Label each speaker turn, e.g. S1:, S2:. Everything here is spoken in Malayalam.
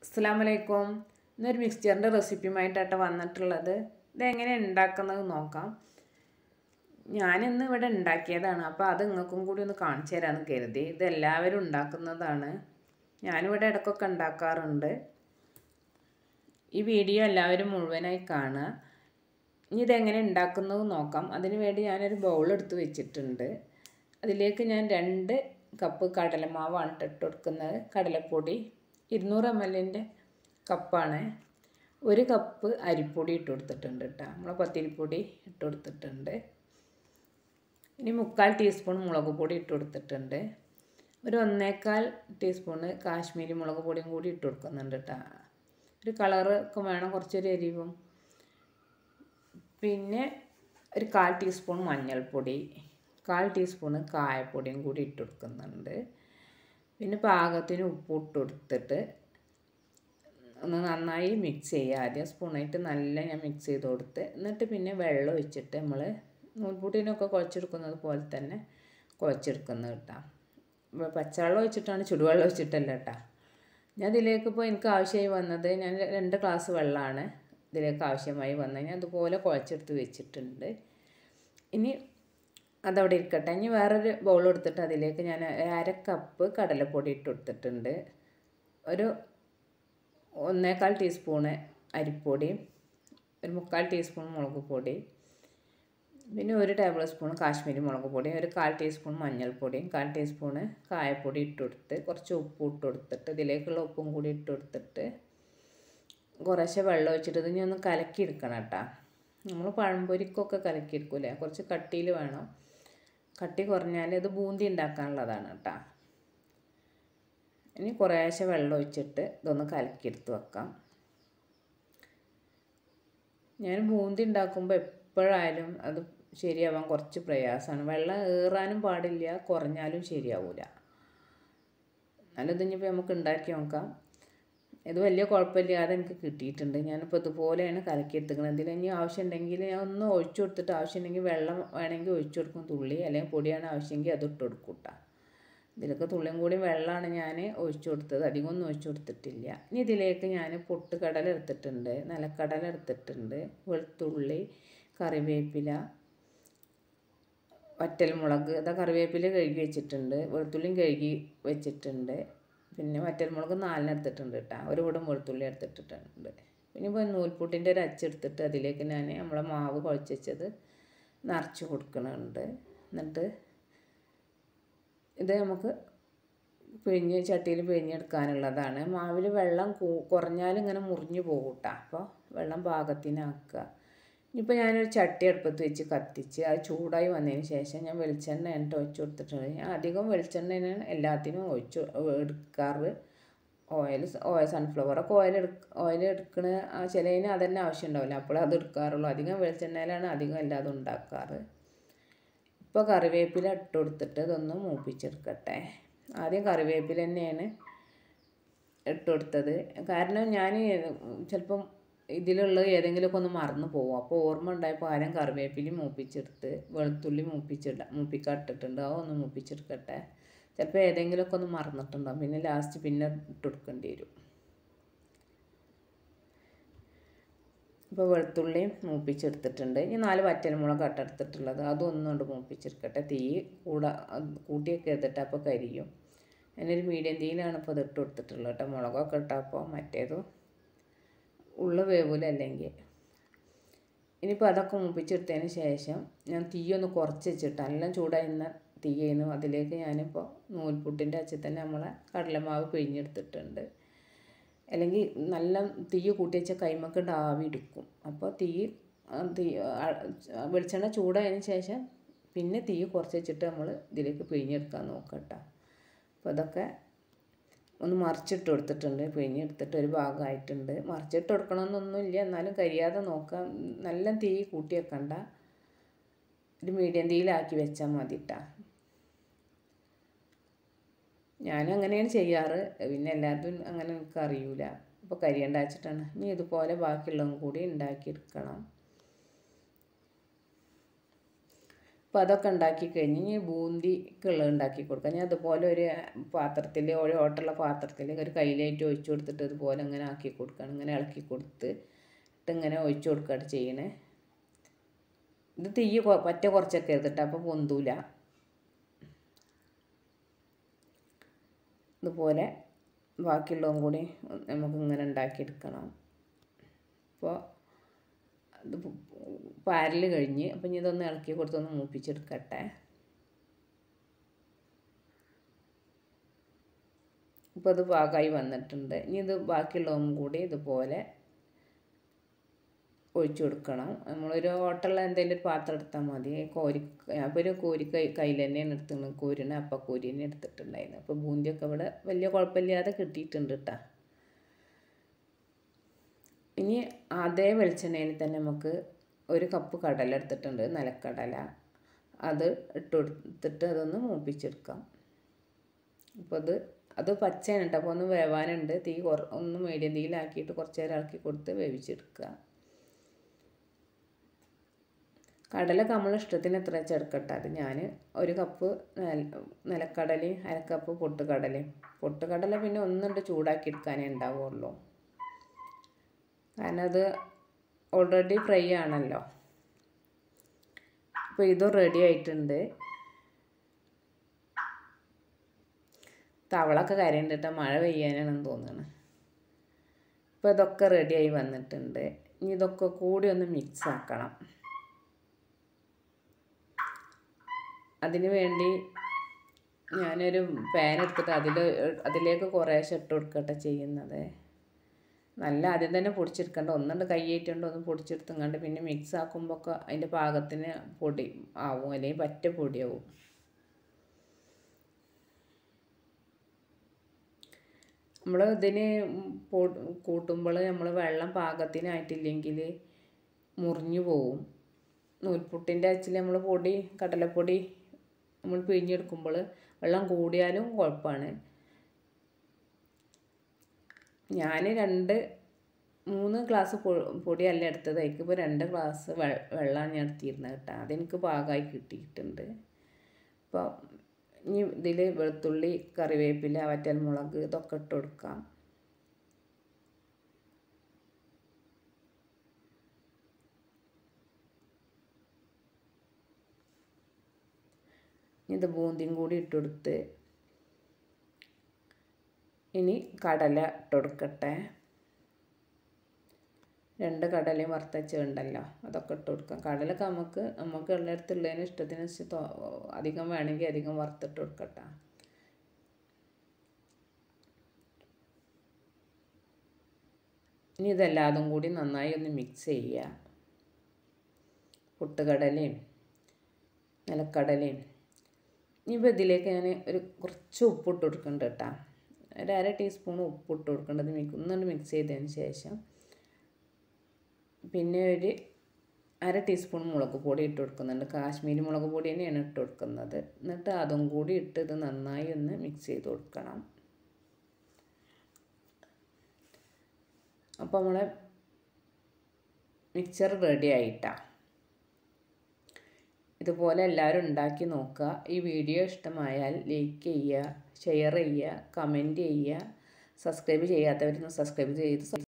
S1: അസ്സാമലൈക്കും ഇന്നൊരു മിക്സ്ചറിൻ്റെ റെസിപ്പിയുമായിട്ടാണ് വന്നിട്ടുള്ളത് ഇതെങ്ങനെ ഉണ്ടാക്കുന്നത് നോക്കാം ഞാനിന്ന് ഇവിടെ ഉണ്ടാക്കിയതാണ് അപ്പോൾ അത് നിങ്ങൾക്കും കൂടി ഒന്ന് കാണിച്ചു തരാമെന്ന് കരുതി ഇത് എല്ലാവരും ഉണ്ടാക്കുന്നതാണ് ഞാനിവിടെ ഇടയ്ക്കൊക്കെ ഉണ്ടാക്കാറുണ്ട് ഈ വീഡിയോ എല്ലാവരും മുഴുവനായി കാണുക ഇനി ഇതെങ്ങനെ ഉണ്ടാക്കുന്നത് നോക്കാം അതിന് വേണ്ടി ഞാനൊരു ബൗൾ എടുത്ത് വെച്ചിട്ടുണ്ട് അതിലേക്ക് ഞാൻ രണ്ട് കപ്പ് കടലമാവാണ് ഇട്ട് കൊടുക്കുന്നത് കടലപ്പൊടി ഇരുന്നൂറ് എം എല്ലിൻ്റെ കപ്പാണ് ഒരു കപ്പ് അരിപ്പൊടി ഇട്ട് കൊടുത്തിട്ടുണ്ട് കേട്ടോ നമ്മളെ പത്തിരിപ്പൊടി ഇട്ട് കൊടുത്തിട്ടുണ്ട് ഇനി മുക്കാൽ ടീസ്പൂൺ മുളക് പൊടി ഇട്ട് കൊടുത്തിട്ടുണ്ട് ഒരു ഒന്നേക്കാൽ ടീസ്പൂണ് കാശ്മീരി മുളക് പൊടിയും കൂടി ഇട്ട് കൊടുക്കുന്നുണ്ട് കേട്ടോ ഒരു കളറ് ഒക്കെ വേണം കുറച്ചൊരു എരിവും പിന്നെ ഒരു കാൽ ടീസ്പൂൺ മഞ്ഞൾപ്പൊടി കാൽ ടീസ്പൂണ് കായപ്പൊടിയും കൂടി ഇട്ട് കൊടുക്കുന്നുണ്ട് പിന്നെ പാകത്തിന് ഉപ്പ് ഇട്ട് കൊടുത്തിട്ട് ഒന്ന് നന്നായി മിക്സ് ചെയ്യുക ആദ്യം സ്പൂണായിട്ട് നല്ല ഞാൻ മിക്സ് ചെയ്ത് കൊടുത്ത് എന്നിട്ട് പിന്നെ വെള്ളം ഒഴിച്ചിട്ട് നമ്മൾ നൂൽപൂട്ടിനൊക്കെ കുഴച്ചെടുക്കുന്നത് പോലെ തന്നെ കുഴച്ചെടുക്കുന്നത് കേട്ടോ പച്ചവെള്ളം ഒഴിച്ചിട്ടാണ് ചുടുവെള്ളം ഒഴിച്ചിട്ടല്ല കേട്ടോ ഞാൻ ഇതിലേക്ക് ഇപ്പോൾ എനിക്ക് ആവശ്യമായി വന്നത് ഞാൻ രണ്ട് ഗ്ലാസ് വെള്ളമാണ് ഇതിലേക്ക് ആവശ്യമായി വന്നത് ഞാൻ അതുപോലെ കുഴച്ചെടുത്ത് വെച്ചിട്ടുണ്ട് ഇനി അതവിടെ ഇരിക്കട്ടെ ഇനി വേറൊരു ബൗൾ എടുത്തിട്ട് അതിലേക്ക് ഞാൻ അര കപ്പ് കടലപ്പൊടി ഇട്ട് കൊടുത്തിട്ടുണ്ട് ഒരു ഒന്നേകാൽ ടീസ്പൂണ് അരിപ്പൊടി ഒരു മുക്കാൽ ടീസ്പൂൺ മുളക് പൊടി പിന്നെ ഒരു ടേബിൾ സ്പൂൺ കാശ്മീരി മുളക് പൊടി ഒരു കാൽ ടീസ്പൂൺ മഞ്ഞൾപ്പൊടിയും കാൽ ടീസ്പൂണ് കായപ്പൊടി ഇട്ട് കൊടുത്ത് കുറച്ച് ഉപ്പ് ഇട്ട് കൊടുത്തിട്ട് ഇതിലേക്കുള്ള ഉപ്പും കൂടി ഇട്ട് കൊടുത്തിട്ട് കുറേശ്ശെ വെള്ളം ഒഴിച്ചിട്ട് ഇത് ഇനി ഒന്ന് കലക്കിയെടുക്കണം കേട്ടോ നമ്മൾ പഴംപൊരിക്കൊക്കെ കലക്കിയെടുക്കൂലേ കുറച്ച് കട്ടിയിൽ വേണം കട്ടി കുറഞ്ഞാൽ ഇത് ബൂന്തി ഉണ്ടാക്കാനുള്ളതാണ് കേട്ടോ ഇനി കുറേശ്ശെ വെള്ളം ഒഴിച്ചിട്ട് ഇതൊന്ന് കലക്കിയെടുത്ത് വെക്കാം ഞാൻ ബൂന്തി ഉണ്ടാക്കുമ്പോൾ എപ്പോഴായാലും അത് ശരിയാവാൻ കുറച്ച് പ്രയാസമാണ് വെള്ളം ഏറാനും പാടില്ല കുറഞ്ഞാലും ശരിയാവില്ല നല്ലതിനിപ്പോൾ നമുക്ക് ഉണ്ടാക്കി നോക്കാം ഇത് വലിയ കുഴപ്പമില്ലാതെ എനിക്ക് കിട്ടിയിട്ടുണ്ട് ഞാനിപ്പോൾ ഇതുപോലെയാണ് കലക്കിയെടുത്തുക്കുന്നത് ഇതിൽ ഇനി ആവശ്യമുണ്ടെങ്കിൽ ഞാൻ ഒന്ന് ഒഴിച്ചു കൊടുത്തിട്ട് ആവശ്യമുണ്ടെങ്കിൽ വെള്ളം വേണമെങ്കിൽ ഒഴിച്ചു കൊടുക്കും തുള്ളി അല്ലെങ്കിൽ പൊടിയാണ് ആവശ്യമെങ്കിൽ അത് ഇട്ട് കൊടുക്കും കേട്ടോ ഇതിലൊക്കെ തുള്ളിയും കൂടി വെള്ളമാണ് ഞാൻ ഒഴിച്ചു കൊടുത്തത് അധികം ഒന്നും ഒഴിച്ചു കൊടുത്തിട്ടില്ല ഇനി ഇതിലേക്ക് ഞാൻ പൊട്ടുകടല എടുത്തിട്ടുണ്ട് നിലക്കടല എടുത്തിട്ടുണ്ട് വെളുത്തുള്ളി കറിവേപ്പില വറ്റൽമുളക് ഇതാ കറിവേപ്പില കഴുകി വെച്ചിട്ടുണ്ട് വെളുത്തുള്ളിയും കഴുകി വെച്ചിട്ടുണ്ട് പിന്നെ വറ്റൽമുളക് നാലിന് എടുത്തിട്ടുണ്ട് കേട്ടോ ഒരു കൂടം വെളുത്തുള്ളി എടുത്തിട്ടുണ്ട് പിന്നെ ഇപ്പോൾ നൂൽപുട്ടിൻ്റെ ഒരു അച്ചെടുത്തിട്ട് അതിലേക്ക് ഞാൻ നമ്മളെ മാവ് കുഴച്ച് വെച്ചത് നിറച്ച് കൊടുക്കുന്നുണ്ട് എന്നിട്ട് ഇത് നമുക്ക് പിഴിഞ്ഞ് ചട്ടിയിൽ പിഴിഞ്ഞെടുക്കാനുള്ളതാണ് മാവിൽ വെള്ളം കുറഞ്ഞാൽ ഇങ്ങനെ മുറിഞ്ഞു പോകും കേട്ടോ അപ്പോൾ വെള്ളം പാകത്തിനാക്കുക ഇനിയിപ്പോൾ ഞാനൊരു ചട്ടി അടുപ്പത്ത് വെച്ച് കത്തിച്ച് അത് ചൂടായി വന്നതിന് ശേഷം ഞാൻ വെളിച്ചെണ്ണ എണ്ണ ഒഴിച്ച് കൊടുത്തിട്ടുണ്ട് ഞാൻ അധികം വെളിച്ചെണ്ണയാണ് എല്ലാത്തിനും ഒഴിച്ച് എടുക്കാറ് ഓയിൽ ഓയിൽ സൺഫ്ലവറൊക്കെ ഓയിൽ എടുക്ക ഓയിൽ എടുക്കണ ചിലതിന് അതന്നെ ആവശ്യം ഉണ്ടാവില്ല അപ്പോൾ അത് എടുക്കാറുള്ളൂ അധികം വെളിച്ചെണ്ണയിലാണ് അധികം എല്ലാതും ഉണ്ടാക്കാറ് ഇപ്പോൾ കറിവേപ്പില ഇട്ട് കൊടുത്തിട്ട് ഇതൊന്ന് മൂപ്പിച്ചെടുക്കട്ടെ ആദ്യം കറിവേപ്പില തന്നെയാണ് ഇട്ട് കൊടുത്തത് കാരണം ഞാൻ ചിലപ്പം ഇതിലുള്ള ഏതെങ്കിലുമൊക്കെ ഒന്ന് മറന്നു പോകും അപ്പോൾ ഓർമ്മ ഉണ്ടായപ്പോൾ ആരും കറിവേപ്പിലയും മൂപ്പിച്ചെടുത്ത് വെളുത്തുള്ളി മൂപ്പിച്ചിട മൂപ്പിക്കാട്ടിട്ടുണ്ട് അതൊന്ന് മൂപ്പിച്ചെടുക്കട്ടെ ചിലപ്പോൾ ഏതെങ്കിലുമൊക്കെ ഒന്ന് മറന്നിട്ടുണ്ടാകും പിന്നെ ലാസ്റ്റ് പിന്നെ ഇട്ട് കൊടുക്കേണ്ടി വരും ഇപ്പോൾ വെളുത്തുള്ളിയും മൂപ്പിച്ചെടുത്തിട്ടുണ്ട് ഇനി നാല് വറ്റൽമുളക് എടുത്തിട്ടുള്ളത് അതും ഒന്നുകൊണ്ട് മൂപ്പിച്ചെടുക്കട്ടെ തീ കൂട കൂട്ടിയൊക്കെ എടുത്തിട്ട് അപ്പോൾ കരിയും ഞാനൊരു മീഡിയം തീയിലാണ് ഇപ്പോൾ ഇത് ഇട്ട് കൊടുത്തിട്ടുള്ളത് കേട്ടോ മുളകൊക്കെ ഇട്ടപ്പോൾ മറ്റേതും ഉള്ളു വേവൂല അല്ലെങ്കിൽ ഇനിയിപ്പോൾ അതൊക്കെ മൂപ്പിച്ചെടുത്തതിന് ശേഷം ഞാൻ തീ ഒന്ന് കുറച്ച് വെച്ചിട്ട് എല്ലാം ചൂടായിരുന്ന തീയായിരുന്നു അതിലേക്ക് ഞാനിപ്പോൾ നൂൽപുട്ടിൻ്റെ അച്ഛൻ തന്നെ നമ്മളെ കടലമാവ് പിഴിഞ്ഞെടുത്തിട്ടുണ്ട് അല്ലെങ്കിൽ നല്ല തീ കൂട്ടി വെച്ച കൈമക്ക് ആവി എടുക്കും അപ്പോൾ തീ തീ വെളിച്ചെണ്ണ ചൂടായതിന് ശേഷം പിന്നെ തീ കുറച്ച് വെച്ചിട്ട് നമ്മൾ ഇതിലേക്ക് പിഴിഞ്ഞെടുക്കാൻ നോക്കട്ടോ അപ്പോൾ അതൊക്കെ ഒന്ന് മറിച്ചിട്ട് കൊടുത്തിട്ടുണ്ട് പിഴിഞ്ഞെടുത്തിട്ട് ഒരു ഭാഗമായിട്ടുണ്ട് മറിച്ചിട്ട് കൊടുക്കണമെന്നൊന്നുമില്ല എന്നാലും കരിയാതെ നോക്കാം നല്ല തീ കൂട്ടി വെക്കണ്ട ഒരു മീഡിയം തീയിലാക്കി വെച്ചാൽ മതി കേട്ടോ ഞാനും അങ്ങനെയാണ് ചെയ്യാറ് പിന്നെ എല്ലാവരും അങ്ങനെ എനിക്ക് അറിയൂല അപ്പോൾ കരിയണ്ട വെച്ചിട്ടാണ് ഇനി ഇതുപോലെ ബാക്കിയുള്ളതും കൂടി ഉണ്ടാക്കിയെടുക്കണം അപ്പോൾ അതൊക്കെ ഉണ്ടാക്കി കഴിഞ്ഞ് ഇനി ബൂന്തിക്കുള്ളത് ഉണ്ടാക്കി കൊടുക്കാം ഞാൻ അതുപോലെ ഒരു പാത്രത്തിൽ ഒരു ഓട്ടുള്ള പാത്രത്തിൽ ഒരു കയ്യിലായിട്ട് ഒഴിച്ചു കൊടുത്തിട്ട് ഇതുപോലെ ഇങ്ങനെ ആക്കി കൊടുക്കുകയാണ് ഇങ്ങനെ ഇളക്കി കൊടുത്ത് ഇട്ട് ഇങ്ങനെ ഒഴിച്ചു കൊടുക്കുകയാണ് ചെയ്യണേ ഇത് തീ കൊ- പറ്റ കുറച്ചൊക്കെ എടുത്തിട്ട് അപ്പോൾ പൊന്തൂല ഇതുപോലെ ബാക്കിയുള്ളതും കൂടി നമുക്ക് ഇങ്ങനെ ഉണ്ടാക്കിയെടുക്കണം അപ്പോൾ ഇത് പാരൽ കഴിഞ്ഞ് അപ്പം ഇനി ഇതൊന്ന് ഇളക്കി കൊടുത്തൊന്ന് മൂപ്പിച്ചെടുക്കട്ടെ ഇപ്പോൾ ഇത് പാകമായി വന്നിട്ടുണ്ട് ഇനി ഇത് ബാക്കിയുള്ളതും കൂടി ഇതുപോലെ ഒഴിച്ചു കൊടുക്കണം നമ്മളൊരു ഹോട്ടലിൽ എന്തെങ്കിലും ഒരു പാത്രം എടുത്താൽ മതി കോരി അപ്പോൾ ഒരു കോരി കൈ കയ്യിൽ തന്നെയാണ് എടുത്തിരുന്നത് കോരിനെ അപ്പം കോരി തന്നെ എടുത്തിട്ടുണ്ടായിരുന്നു അപ്പോൾ ബൂന്തിയൊക്കെ ഇവിടെ വലിയ കുഴപ്പമില്ലാതെ കിട്ടിയിട്ടുണ്ട് കേട്ടോ ഇനി അതേ വെളിച്ചെണ്ണയിൽ തന്നെ നമുക്ക് ഒരു കപ്പ് കടല എടുത്തിട്ടുണ്ട് നിലക്കടല അത് ഇട്ട് കൊടുത്തിട്ട് അതൊന്ന് മൂപ്പിച്ചെടുക്കാം അപ്പോൾ അത് അത് പച്ചയാണ് കേട്ടോ അപ്പോൾ ഒന്ന് വേവാനുണ്ട് തീ കുറ ഒന്ന് മീഡിയം തീയിലാക്കിയിട്ട് കുറച്ച് നേരം ഇളക്കി കൊടുത്ത് വേവിച്ചെടുക്കുക കടലൊക്കെ നമ്മളെ ഇഷ്ടത്തിന് എത്ര വെച്ചാൽ എടുക്കട്ടെ അത് ഞാൻ ഒരു കപ്പ് നില നിലക്കടലയും അര കപ്പ് പൊട്ടുകടലയും പൊട്ടുകടല പിന്നെ ഒന്നുണ്ട് ചൂടാക്കി എടുക്കാനേ ഉണ്ടാവുള്ളൂ കാരണം അത് ഓൾറെഡി ഫ്രൈ ആണല്ലോ അപ്പോൾ ഇതും റെഡി ആയിട്ടുണ്ട് തവളൊക്കെ കരയുണ്ട് കേട്ടോ മഴ പെയ്യാനാണെന്ന് തോന്നുന്നു ഇപ്പോൾ ഇതൊക്കെ റെഡിയായി വന്നിട്ടുണ്ട് ഇനി ഇതൊക്കെ കൂടി ഒന്ന് മിക്സ് ആക്കണം അതിന് വേണ്ടി ഞാനൊരു പാൻ എടുത്തിട്ട് അതിൽ അതിലേക്ക് കുറേശ്ശെ ഇട്ട് കൊടുക്കട്ടെ ചെയ്യുന്നത് നല്ല ആദ്യം തന്നെ പൊടിച്ചെടുക്കണ്ട ഒന്നുണ്ട് കൈയേറ്റുണ്ട് ഒന്ന് പൊടിച്ചെടുത്തുങ്ങാണ്ട് പിന്നെ മിക്സ് ആക്കുമ്പോൾ ഒക്കെ അതിൻ്റെ പാകത്തിന് പൊടി ആവും അല്ലെങ്കിൽ പറ്റ പൊടിയാവും നമ്മൾ ഇതിന് കൂട്ടുമ്പോൾ നമ്മൾ വെള്ളം പാകത്തിനായിട്ടില്ലെങ്കിൽ മുറിഞ്ഞു പോവും നൂൽപുട്ടിൻ്റെ അച്ചിൽ നമ്മൾ പൊടി കടലപ്പൊടി നമ്മൾ പിഴിഞ്ഞെടുക്കുമ്പോൾ വെള്ളം കൂടിയാലും കുഴപ്പമാണ് ഞാൻ രണ്ട് മൂന്ന് ഗ്ലാസ് പൊടിയല്ല എടുത്തത് അതിക്കിപ്പോൾ രണ്ട് ഗ്ലാസ് വെള്ളമാണ് ഞാൻ എടുത്തിരുന്നത് കേട്ടോ അതെനിക്ക് പാകമായി കിട്ടിയിട്ടുണ്ട് അപ്പോൾ ഇനി ഇതിൽ വെളുത്തുള്ളി കറിവേപ്പില വറ്റൽമുളക് ഇതൊക്കെ ഇട്ട് കൊടുക്കാം ഇത് ബൂന്തിയും കൂടി ഇട്ട് കൊടുത്ത് ഇനി കടല ഇട്ട് കൊടുക്കട്ടെ രണ്ട് കടലയും വറുത്തച്ചുണ്ടല്ലോ അതൊക്കെ ഇട്ട് കൊടുക്കാം കടലൊക്കെ നമുക്ക് നമുക്ക് എല്ലായിടത്തുള്ളതിന് ഇഷ്ടത്തിന് അധികം വേണമെങ്കിൽ അധികം വറുത്തിട്ട് കൊടുക്കട്ടെ ഇനി ഇതെല്ലാതും കൂടി നന്നായി ഒന്ന് മിക്സ് ചെയ്യുക പൊട്ടുകടലയും നിലക്കടലയും ഇനിയിപ്പോൾ ഇതിലേക്ക് ഞാൻ ഒരു കുറച്ച് ഉപ്പിട്ട് കൊടുക്കുന്നുണ്ട് കേട്ടോ ഒരു അര ടീസ്പൂൺ ഉപ്പിട്ട് കൊടുക്കേണ്ടത് മിക്സ് ഒന്നുകൊണ്ട് മിക്സ് ചെയ്തതിന് ശേഷം പിന്നെ ഒരു അര ടീസ്പൂൺ മുളക് പൊടി ഇട്ട് കൊടുക്കുന്നുണ്ട് കാശ്മീരി മുളക് പൊടി തന്നെയാണ് ഇട്ട് കൊടുക്കുന്നത് എന്നിട്ട് അതും കൂടി ഇട്ട് ഇത് നന്നായി ഒന്ന് മിക്സ് ചെയ്ത് കൊടുക്കണം അപ്പോൾ നമ്മളെ മിക്സർ റെഡി ആയിട്ടാണ് ഇതുപോലെ എല്ലാവരും ഉണ്ടാക്കി നോക്കുക ഈ വീഡിയോ ഇഷ്ടമായാൽ ലൈക്ക് ചെയ്യുക ഷെയർ ചെയ്യുക കമൻറ്റ് ചെയ്യുക സബ്സ്ക്രൈബ് ചെയ്യാത്തവരൊന്ന് സബ്സ്ക്രൈബ് ചെയ്ത്